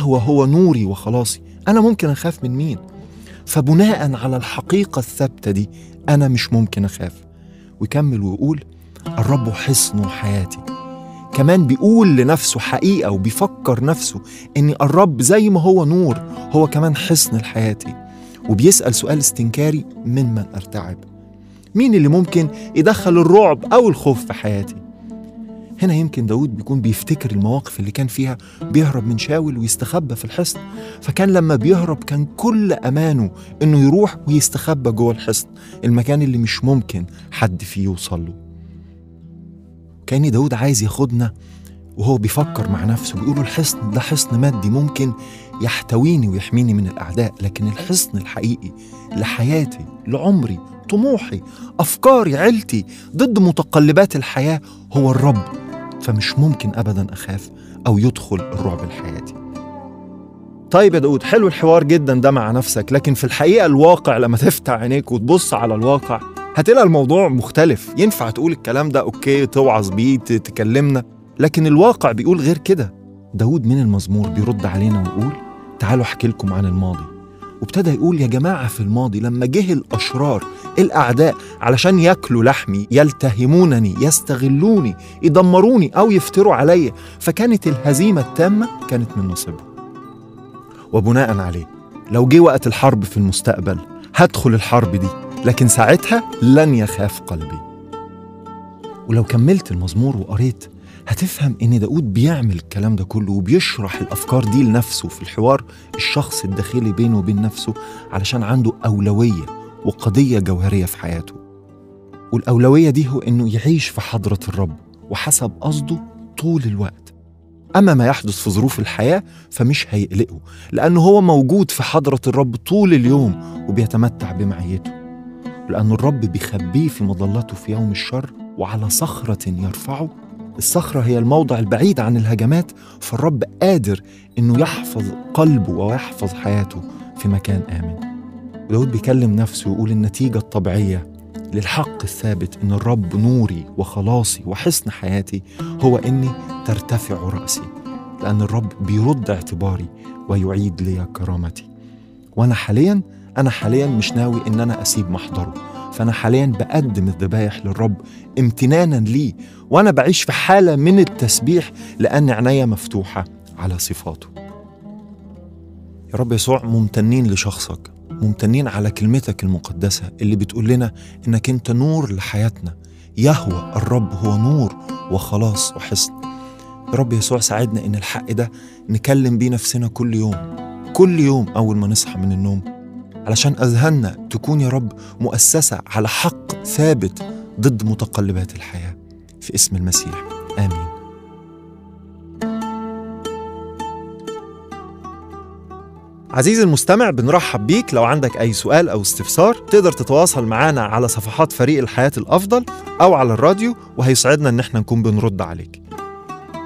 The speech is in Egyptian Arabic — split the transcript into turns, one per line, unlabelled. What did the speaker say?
يهوى هو نوري وخلاصي أنا ممكن أخاف من مين فبناء على الحقيقة الثابتة دي أنا مش ممكن أخاف ويكمل ويقول الرب حصن حياتي كمان بيقول لنفسه حقيقة وبيفكر نفسه إن الرب زي ما هو نور هو كمان حصن لحياتي وبيسأل سؤال استنكاري ممن أرتعب مين اللي ممكن يدخل الرعب أو الخوف في حياتي هنا يمكن داود بيكون بيفتكر المواقف اللي كان فيها بيهرب من شاول ويستخبى في الحصن فكان لما بيهرب كان كل أمانه إنه يروح ويستخبى جوه الحصن المكان اللي مش ممكن حد فيه يوصل له كأن داود عايز ياخدنا وهو بيفكر مع نفسه بيقول الحصن ده حصن مادي ممكن يحتويني ويحميني من الأعداء لكن الحصن الحقيقي لحياتي لعمري طموحي أفكاري عيلتي ضد متقلبات الحياة هو الرب فمش ممكن أبدا أخاف أو يدخل الرعب لحياتي طيب يا داود حلو الحوار جدا ده مع نفسك لكن في الحقيقة الواقع لما تفتح عينيك وتبص على الواقع هتلاقي الموضوع مختلف ينفع تقول الكلام ده أوكي توعظ بيه تكلمنا لكن الواقع بيقول غير كده داود من المزمور بيرد علينا ويقول تعالوا احكي لكم عن الماضي وابتدى يقول يا جماعة في الماضي لما جه الأشرار الأعداء علشان ياكلوا لحمي يلتهمونني يستغلوني يدمروني أو يفتروا عليا فكانت الهزيمة التامة كانت من نصيبهم وبناء عليه لو جه وقت الحرب في المستقبل هدخل الحرب دي لكن ساعتها لن يخاف قلبي ولو كملت المزمور وقريت هتفهم ان داود بيعمل الكلام ده كله وبيشرح الافكار دي لنفسه في الحوار الشخص الداخلي بينه وبين نفسه علشان عنده اولويه وقضيه جوهريه في حياته والاولويه دي هو انه يعيش في حضره الرب وحسب قصده طول الوقت اما ما يحدث في ظروف الحياه فمش هيقلقه لانه هو موجود في حضره الرب طول اليوم وبيتمتع بمعيته لأن الرب بيخبيه في مظلته في يوم الشر وعلى صخرة يرفعه الصخرة هي الموضع البعيد عن الهجمات فالرب قادر إنه يحفظ قلبه ويحفظ حياته في مكان آمن داود بيكلم نفسه ويقول النتيجة الطبيعية للحق الثابت إن الرب نوري وخلاصي وحصن حياتي هو إني ترتفع رأسي لأن الرب بيرد اعتباري ويعيد لي كرامتي وأنا حاليا أنا حاليا مش ناوي إن أنا أسيب محضره فأنا حاليا بقدم الذبايح للرب امتنانا ليه وأنا بعيش في حالة من التسبيح لأن عينيا مفتوحة على صفاته يا رب يسوع ممتنين لشخصك ممتنين على كلمتك المقدسة اللي بتقول لنا إنك أنت نور لحياتنا يهوى الرب هو نور وخلاص وحصن يا رب يسوع ساعدنا إن الحق ده نكلم بيه نفسنا كل يوم كل يوم أول ما نصحى من النوم علشان أذهاننا تكون يا رب مؤسسة على حق ثابت ضد متقلبات الحياة في اسم المسيح آمين عزيزي المستمع بنرحب بيك لو عندك أي سؤال أو استفسار تقدر تتواصل معنا على صفحات فريق الحياة الأفضل أو على الراديو وهيسعدنا إن احنا نكون بنرد عليك